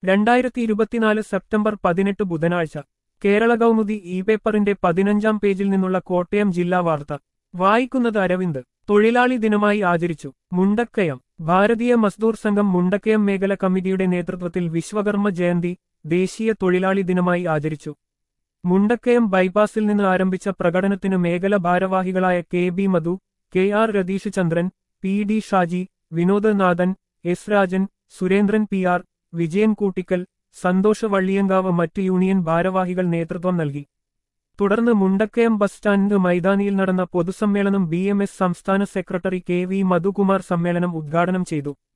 രണ്ടായിരത്തി ഇരുപത്തിനാല് സെപ്റ്റംബർ പതിനെട്ട് ബുധനാഴ്ച കേരള കൗമുദി ഇ പേപ്പറിന്റെ പതിനഞ്ചാം പേജിൽ നിന്നുള്ള കോട്ടയം ജില്ലാ വാർത്ത വായിക്കുന്നത് അരവിന്ദ് തൊഴിലാളി ദിനമായി ആചരിച്ചു മുണ്ടക്കയം ഭാരതീയ മസ്ദൂർ സംഘം മുണ്ടക്കയം മേഖല കമ്മിറ്റിയുടെ നേതൃത്വത്തിൽ വിശ്വകർമ്മ ജയന്തി ദേശീയ തൊഴിലാളി ദിനമായി ആചരിച്ചു മുണ്ടക്കയം ബൈപ്പാസിൽ നിന്ന് ആരംഭിച്ച പ്രകടനത്തിന് മേഖല ഭാരവാഹികളായ K B Madhu K R Ratheesh Chandran P D Shaji Vinodanathan S Rajan Surendran P R Vijayan Koottickal Santhosh Valliyankavu മറ്റ് യൂണിയൻ ഭാരവാഹികൾ നേതൃത്വം നൽകി തുടർന്ന് മുണ്ടക്കയം ബസ് സ്റ്റാൻഡ് മൈതാനിയിൽ നടന്ന പൊതുസമ്മേളനം ബി സംസ്ഥാന സെക്രട്ടറി കെ വി മധുകുമാർ സമ്മേളനം ഉദ്ഘാടനം ചെയ്തു